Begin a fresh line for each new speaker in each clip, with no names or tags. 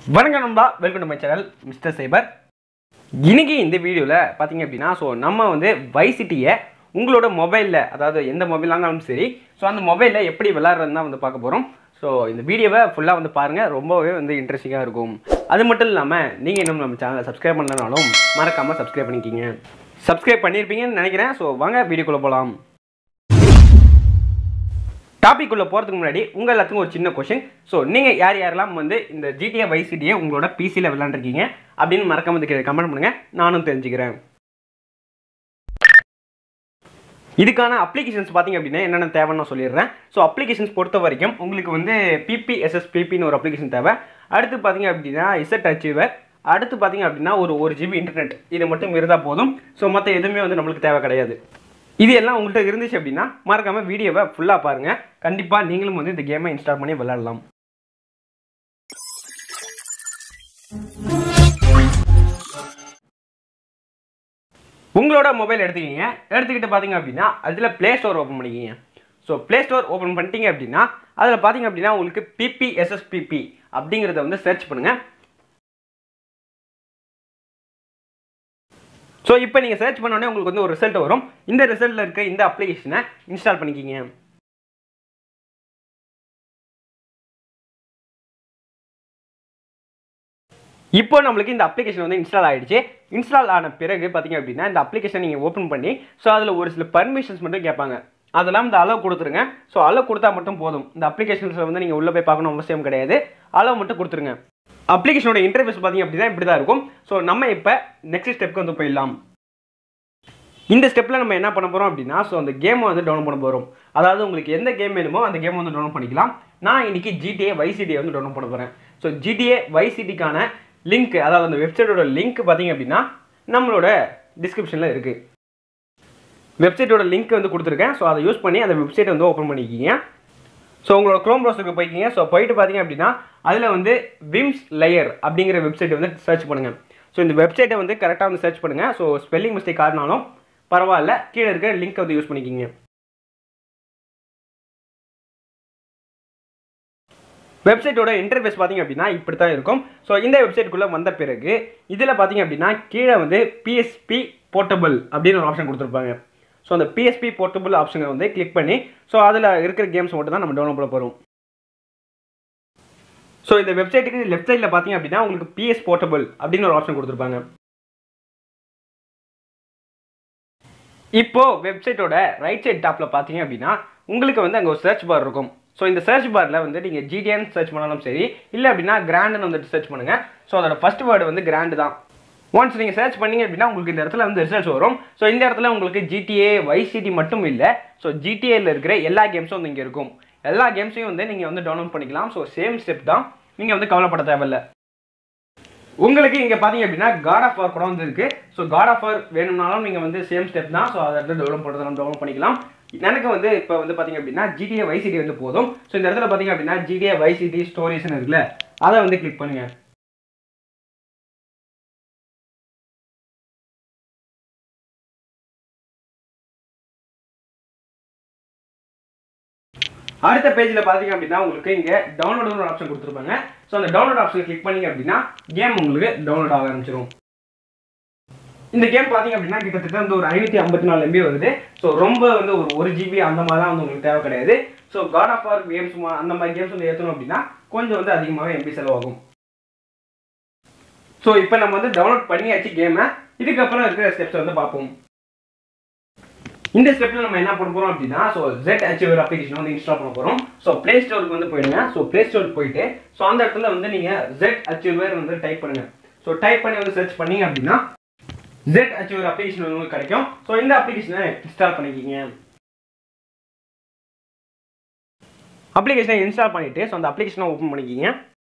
வணக்கம் நண்பா welcome to my channel Mister Cyber இன்னைக்கு இந்த வீடியோவில் பார்த்தீங்க அப்படின்னா ஸோ நம்ம வந்து வைசிட்டியை உங்களோட மொபைலில் அதாவது எந்த மொபைலாக இருந்தாலும் சரி ஸோ அந்த மொபைலில் எப்படி விளாட்றதுன்னு தான் வந்து பார்க்க போகிறோம் ஸோ இந்த வீடியோவை ஃபுல்லாக வந்து பாருங்கள் ரொம்பவே வந்து இன்ட்ரெஸ்டிங்காக இருக்கும் அது மட்டும் இல்லாமல் நீங்கள் இன்னும் நம்ம சேனலை சப்ஸ்கிரைப் பண்ணலனாலும் மறக்காமல் சப்ஸ்கிரைப் பண்ணிக்கிங்க சப்ஸ்கிரைப் பண்ணியிருப்பீங்கன்னு நினைக்கிறேன் ஸோ வாங்க வீடியோக்குள்ளே போகலாம் டாபிக் உள்ள போகிறதுக்கு முன்னாடி உங்கள் எல்லாத்துக்கும் ஒரு சின்ன கொஷின் ஸோ நீங்கள் யார் யாரெல்லாம் வந்து இந்த ஜிடிஏ வைசிடியை உங்களோட பிசியில் விளாண்டுருக்கீங்க அப்படின்னு மறக்காம வந்து கீழே கமெண்ட் பண்ணுங்கள் நானும் தெரிஞ்சுக்கிறேன் இதுக்கான அப்ளிகேஷன்ஸ் பார்த்தீங்க அப்படின்னா என்னென்ன தேவைன்னு நான் சொல்லிடுறேன் ஸோ அப்ளிகேஷன்ஸ் பொறுத்த வரைக்கும் உங்களுக்கு வந்து பிபிஎஸ்எஸ்பிபின்னு ஒரு அப்ளிகேஷன் தேவை அடுத்து பார்த்தீங்க அப்படின்னா இசட் அச்சீவர் அடுத்து பார்த்தீங்க அப்படின்னா ஒரு ஒரு ஜிபி இன்டர்நெட் இது மட்டும் இருந்தால் போதும் ஸோ மற்ற எதுவுமே வந்து நம்மளுக்கு தேவை கிடையாது இது எல்லாம் உங்கள்கிட்ட இருந்துச்சு அப்படின்னா மறக்காம வீடியோவை ஃபுல்லாக பாருங்க கண்டிப்பாக நீங்களும் வந்து இந்த கேமை இன்ஸ்டால் பண்ணி விளையாடலாம் உங்களோட மொபைல் எடுத்துக்கிங்க எடுத்துக்கிட்டு பார்த்தீங்க அப்படின்னா அதில் ப்ளே ஸ்டோர் ஓப்பன் பண்ணிக்கிங்க ஸோ ப்ளே ஸ்டோர் ஓப்பன் பண்ணிட்டீங்க அப்படின்னா அதில் பார்த்தீங்க அப்படின்னா உங்களுக்கு பிபிஎஸ்எஸ்பிபி அப்படிங்கிறத வந்து சர்ச் பண்ணுங்கள் ஸோ இப்போ நீங்கள் சர்ச் பண்ணோடனே உங்களுக்கு வந்து ஒரு ரிசல்ட் வரும் இந்த ரிசல்ட்டில் இருக்க இந்த அப்ளிகேஷனை இன்ஸ்டால் பண்ணிக்கிங்க இப்போ நம்மளுக்கு இந்த அப்ளிகேஷன் வந்து இன்ஸ்டால் ஆகிடுச்சு இன்ஸ்டால் ஆன பிறகு பார்த்தீங்க அப்படின்னா இந்த அப்ளிகேஷன் நீங்கள் ஓப்பன் பண்ணி ஸோ அதில் ஒரு சில பர்மிஷன்ஸ் மட்டும் கேட்பாங்க அதெல்லாம் இந்த அளவு கொடுத்துருங்க ஸோ அளவு கொடுத்தா மட்டும் போதும் இந்த அப்ளிகேஷன்ஸில் வந்து நீங்கள் உள்ளே போய் பார்க்கணும் அவசியம் கிடையாது அளவு மட்டும் கொடுத்துருங்க அப்ளிகேஷனோட இன்டர்ஃபேஸ் பார்த்தீங்க அப்படின்னா இப்படி தான் இருக்கும் ஸோ நம்ம இப்போ நெக்ஸ்ட் ஸ்டெப்க்கு வந்து போயிடலாம் இந்த ஸ்டெப்பில் நம்ம என்ன பண்ண போகிறோம் அப்படின்னா ஸோ அந்த கேமை வந்து டவுன்லோட் பண்ண போகிறோம் அதாவது உங்களுக்கு எந்த கேம் வேணுமோ அந்த கேமை வந்து டவுன்லோட் பண்ணிக்கலாம் நான் இன்னைக்கு ஜிடிஏ வைசிடியை வந்து டவுன்லோட் பண்ண போகிறேன் ஸோ ஜிடிஏ வைசிடிக்கான லிங்க் அதாவது அந்த வெப்சைட்டோட லிங்க் பார்த்தீங்க அப்படின்னா நம்மளோட டிஸ்கிரிப்ஷனில் இருக்குது வெப்சைட்டோட லிங்க் வந்து கொடுத்துருக்கேன் ஸோ அதை யூஸ் பண்ணி அந்த வெப்சைட்டை வந்து ஓப்பன் பண்ணிக்கிங்க ஸோ உங்களோட க்ரோம் ப்ரௌசருக்கு போய்க்கிங்க ஸோ போயிட்டு பார்த்தீங்க அப்படின்னா அதில் வந்து விம்ஸ் லேயர் அப்படிங்கிற வெப்சைட் வந்து சர்ச் பண்ணுங்கள் ஸோ இந்த வெப்சைட்டை வந்து கரெக்டாக வந்து சர்ச் பண்ணுங்கள் ஸோ ஸ்பெல்லிங் மிஸ்டேக் ஆடினாலும் பரவாயில்ல கீழே இருக்க லிங்க்கை வந்து யூஸ் பண்ணிக்கிங்க வெப்சைட்டோட இன்டர்ஃபேஸ் பார்த்தீங்க அப்படின்னா இப்படி தான் இருக்கும் ஸோ இந்த வெப்சைட்டுக்குள்ளே வந்த பிறகு இதில் பார்த்தீங்க அப்படின்னா கீழே வந்து பிஎஸ்பி போர்ட்டபிள் அப்படின்னு ஒரு ஆப்ஷன் கொடுத்துருப்பாங்க ஸோ அந்த பிஎஸ்பி போர்ட்டபிள் ஆப்ஷனை வந்து கிளிக் பண்ணி ஸோ அதில் இருக்கிற கேம்ஸ் மட்டும் தான் நம்ம டவுன்லோட் பண்ண போகிறோம் ஸோ இந்த வெப்சைட்டுக்கு லெஃப்ட் சைடில் பார்த்தீங்க அப்படின்னா உங்களுக்கு பிஎஸ் போர்ட்டபிள் அப்படின்னு ஒரு ஆப்ஷன் கொடுத்துருப்பாங்க இப்போ வெப்சைட்டோட ரைட் சைட் டாப்பில் பார்த்தீங்க அப்படின்னா உங்களுக்கு வந்து அங்கே ஒரு சர்ச் பார் இருக்கும் ஸோ இந்த சர்ச் பாரில் வந்து நீங்கள் ஜிடிஎன் சர்ச் பண்ணாலும் சரி இல்லை அப்படின்னா கிராண்டுன்னு வந்துட்டு சர்ச் பண்ணுங்கள் ஸோ அதோட ஃபர்ஸ்ட் வேர்டு வந்து கிராண்டு தான் ஒன்ஸ் நீங்கள் சர்ச் பண்ணீங்க அப்படின்னா உங்களுக்கு இந்த இடத்துல வந்து ரிசல்ட்ஸ் வரும் ஸோ இந்த இடத்துல உங்களுக்கு ஜிடிஏ வைசிடி மட்டும் இல்லை ஸோ ஜிடிஏல இருக்கிற எல்லா கேம்ஸும் வந்து இங்கே இருக்கும் எல்லா கேம்ஸையும் வந்து நீங்கள் வந்து டவுன்லோட் பண்ணிக்கலாம் ஸோ சேம் ஸ்டெப் தான் நீங்கள் வந்து கவலைப்பட தேவையில்லை உங்களுக்கு இங்கே பார்த்தீங்க அப்படின்னா காட் ஆஃப் வார் கூட வந்து இருக்கு ஸோ காட் ஆஃப் வார் வேணும்னாலும் நீங்கள் வந்து சேம் ஸ்டெப் தான் ஸோ அதை வந்து டெவலப் பண்ணுறது நம்ம டெவலப் பண்ணிக்கலாம் எனக்கு வந்து இப்போ வந்து பார்த்தீங்க அப்படின்னா ஜிடிஏ வைசிடி வந்து போதும் ஸோ இந்த இடத்துல பார்த்தீங்க அப்படின்னா ஜிடிஏ வைசிடி ஸ்டோரிஸ்னு இருக்குல்ல அதை வந்து கிளிக் பண்ணுங்க அடுத்த பேஜில் பார்த்தீங்க அப்படின்னா உங்களுக்கு இங்கே டவுன்லோட் ஒரு ஆப்ஷன் கொடுத்துருப்பாங்க ஸோ அந்த டவுன்லோட் ஆப்ஷன் கிளிக் பண்ணீங்க அப்படின்னா கேம் உங்களுக்கு டவுன்லோட் ஆக ஆரம்பிச்சிடும் இந்த கேம் பார்த்தீங்க அப்படின்னா கிட்டத்தட்ட வந்து ஒரு ஐநூற்றி ஐம்பத்தி நாலு எம்பி வருது ஸோ ரொம்ப வந்து ஒரு ஒரு ஜிபி அந்த மாதிரிலாம் வந்து உங்களுக்கு தேவை கிடையாது so God of War games அந்த மாதிரி கேம்ஸ் வந்து ஏற்றணும் அப்படின்னா கொஞ்சம் வந்து அதிகமாகவே எம்பி செலவாகும் ஸோ இப்போ நம்ம வந்து டவுன்லோட் பண்ணியாச்சு கேமை இதுக்கப்புறம் இருக்கிற ஸ்டெப்ஸ் வந்து பார்ப்போம் இந்த ஸ்டெப்பில் நம்ம என்ன பண்ண போகிறோம் அப்படின்னா ஸோ ஜெட் அச்சீவர் அப்ளிகேஷன் வந்து இன்ஸ்டால் பண்ண போகிறோம் ஸோ ப்ளே ஸ்டோருக்கு வந்து போயிடுங்க ஸோ ப்ளே ஸ்டோருக்கு போயிட்டு ஸோ அந்த இடத்துல வந்து நீங்கள் ஜெட் அச்சீவர் வந்து டைப் பண்ணுங்க ஸோ டைப் பண்ணி வந்து சர்ச் பண்ணீங்க அப்படின்னா ஜெட் அச்சீவர் அப்ளிகேஷன் உங்களுக்கு கிடைக்கும் ஸோ இந்த அப்ளிகேஷனை இன்ஸ்டால் பண்ணிக்கிங்க அப்ளிகேஷனை இன்ஸ்டால் பண்ணிவிட்டு ஸோ அந்த அப்ளிகேஷனை ஓப்பன் பண்ணிக்கிங்க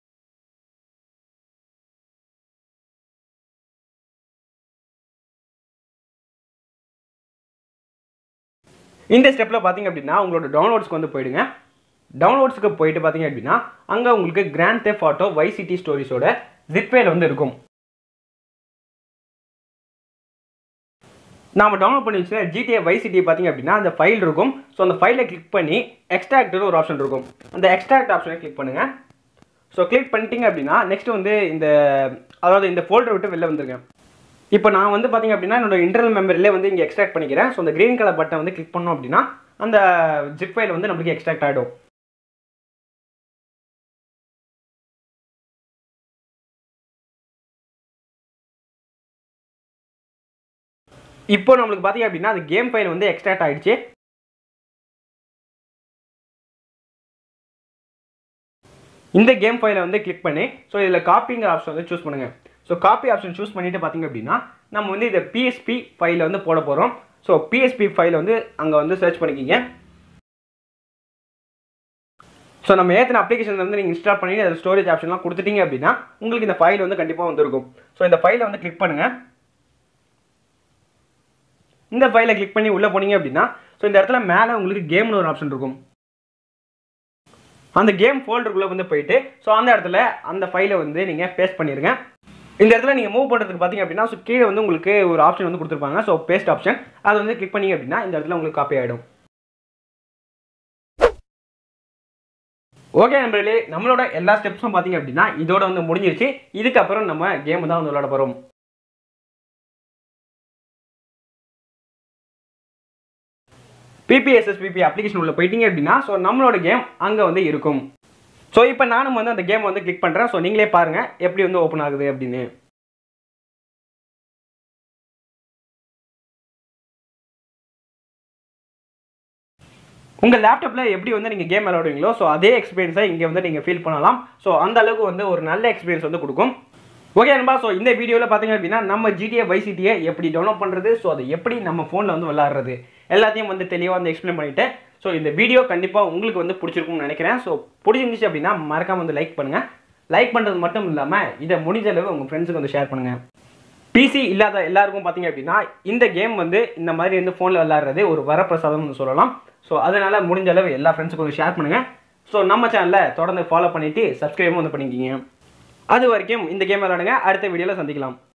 இந்த ஸ்டெப்பில் பார்த்தீங்க அப்படின்னா உங்களோட டவுன்லோட்ஸ்க்கு வந்து போயிடுங்க டவுன்லோட்ஸுக்கு போயிட்டு பார்த்தீங்க அப்படின்னா அங்கே உங்களுக்கு கிராண்ட் தெஃப் ஆட்டோ வைசிடி ஸ்டோரிஸோட ஜிப்பேல வந்து இருக்கும் நாம டவுன்லோட் பண்ணி வச்சுருக்க ஜிடிஏ வைசிடி பார்த்தீங்க அப்படின்னா அந்த ஃபைல் இருக்கும் ஸோ அந்த ஃபைலை கிளிக் பண்ணி எக்ஸ்ட்ராக்ட்னு ஒரு ஆப்ஷன் இருக்கும் அந்த எக்ஸ்ட்ராக்ட் ஆப்ஷனை கிளிக் பண்ணுங்கள் ஸோ கிளிக் பண்ணிட்டீங்க அப்படின்னா நெக்ஸ்ட் வந்து இந்த அதாவது இந்த ஃபோல்டர் விட்டு வெளில வந்துருங்க இப்போ நான் வந்து பார்த்தீங்க அப்படின்னா என்னோட இன்டர்னல் மெமரிலே வந்து இங்கே எக்ஸ்ட்ராக்ட் பண்ணிக்கிறேன் ஸோ அந்த க்ரீன் கலர் பட்டன் வந்து கிளிக் பண்ணோம் அப்படின்னா அந்த ஜிப் ஃபைல் வந்து நம்மளுக்கு எக்ஸ்ட்ராக்ட் ஆகிடும் இப்போ நம்மளுக்கு பார்த்தீங்க அப்படின்னா அந்த கேம் ஃபைல் வந்து எக்ஸ்ட்ராக்ட் ஆயிடுச்சு இந்த கேம் ஃபைலை வந்து கிளிக் பண்ணி ஸோ இதில் காப்பிங்கிற ஆப்ஷன் வந்து சூஸ் பண்ணுங்கள் ஸோ காப்பி ஆப்ஷன் சூஸ் பண்ணிவிட்டு பார்த்தீங்க அப்படின்னா நம்ம வந்து இதை பிஎஸ்பி ஃபைலில் வந்து போட போகிறோம் ஸோ பிஎஸ்பி ஃபைலை வந்து அங்கே வந்து சர்ச் பண்ணிக்கிங்க ஸோ நம்ம ஏற்றின அப்ளிகேஷன் வந்து நீங்கள் இன்ஸ்டால் பண்ணி அதில் ஸ்டோரேஜ் ஆப்ஷன்லாம் கொடுத்துட்டீங்க அப்படின்னா உங்களுக்கு இந்த ஃபைல் வந்து கண்டிப்பாக வந்திருக்கும் ஸோ இந்த ஃபைலை வந்து கிளிக் பண்ணுங்கள் இந்த ஃபைலை கிளிக் பண்ணி உள்ளே போனீங்க அப்படின்னா ஸோ இந்த இடத்துல மேலே உங்களுக்கு கேம்னு ஒரு ஆப்ஷன் இருக்கும் அந்த கேம் ஃபோல்டருக்குள்ளே வந்து போயிட்டு ஸோ அந்த இடத்துல அந்த ஃபைலை வந்து நீங்கள் பேஸ்ட் பண்ணிடுங்க இந்த இடத்துல நீங்கள் மூவ் பண்ணுறதுக்கு பார்த்தீங்க அப்படின்னா ஸோ கீழே வந்து உங்களுக்கு ஒரு ஆப்ஷன் வந்து கொடுத்துருப்பாங்க ஸோ பேஸ்ட் ஆப்ஷன் அதை வந்து கிளிக் பண்ணீங்க அப்படின்னா இந்த இடத்துல உங்களுக்கு காப்பி ஆகிடும் ஓகே நண்பர்களே நம்மளோட எல்லா ஸ்டெப்ஸும் பார்த்தீங்க அப்படின்னா இதோட வந்து முடிஞ்சிருச்சு இதுக்கப்புறம் நம்ம கேம் தான் வந்து விளையாட போகிறோம் பிபிஎஸ்எஸ்பிபி அப்ளிகேஷன் உள்ள போயிட்டீங்க அப்படின்னா ஸோ நம்மளோட கேம் அங்கே வந்து இருக்கும் ஸோ இப்போ நானும் வந்து அந்த கேம் வந்து கிளிக் பண்ணுறேன் ஸோ நீங்களே பாருங்கள் எப்படி வந்து ஓப்பன் ஆகுது அப்படின்னு உங்கள் லேப்டாப்பில் எப்படி வந்து நீங்கள் கேம் விளையாடுவீங்களோ ஸோ அதே எக்ஸ்பீரியன்ஸை இங்கே வந்து நீங்கள் ஃபீல் பண்ணலாம் ஸோ அந்த அளவுக்கு வந்து ஒரு நல்ல எக்ஸ்பீரியன்ஸ் வந்து கொடுக்கும் ஓகே நண்பா ஸோ இந்த வீடியோவில் பார்த்தீங்க அப்படின்னா நம்ம ஜிடிஏ வைசிட்டியை எப்படி டவுன்லோட் பண்ணுறது ஸோ அதை எப்படி நம்ம ஃபோனில் வந்து விளாட்றது எல்லாத்தையும் வந்து தெளிவாக வந்து எக்ஸ்பிளைன் பண்ணிவிட்டேன் ஸோ இந்த வீடியோ கண்டிப்பாக உங்களுக்கு வந்து பிடிச்சிருக்கும்னு நினைக்கிறேன் ஸோ பிடிச்சிருந்துச்சு அப்படின்னா மறக்காமல் வந்து லைக் பண்ணுங்கள் லைக் பண்ணுறது மட்டும் இல்லாமல் இதை முடிஞ்ச அளவு உங்கள் ஃப்ரெண்ட்ஸுக்கு வந்து ஷேர் பண்ணுங்கள் பிசி இல்லாத எல்லாருக்கும் பார்த்தீங்க அப்படின்னா இந்த கேம் வந்து இந்த மாதிரி வந்து ஃபோனில் விளாட்றது ஒரு வரப்பிரசாதம்னு சொல்லலாம் ஸோ அதனால் முடிஞ்ச அளவு எல்லா ஃப்ரெண்ட்ஸுக்கும் வந்து ஷேர் பண்ணுங்கள் ஸோ நம்ம சேனலில் தொடர்ந்து ஃபாலோ பண்ணிவிட்டு சப்ஸ்கிரைபும் வந்து பண்ணிக்கிங்க அது வரைக்கும் இந்த கேம் விளாடுங்க அடுத்த வீடியோவில் சந்திக்கலாம்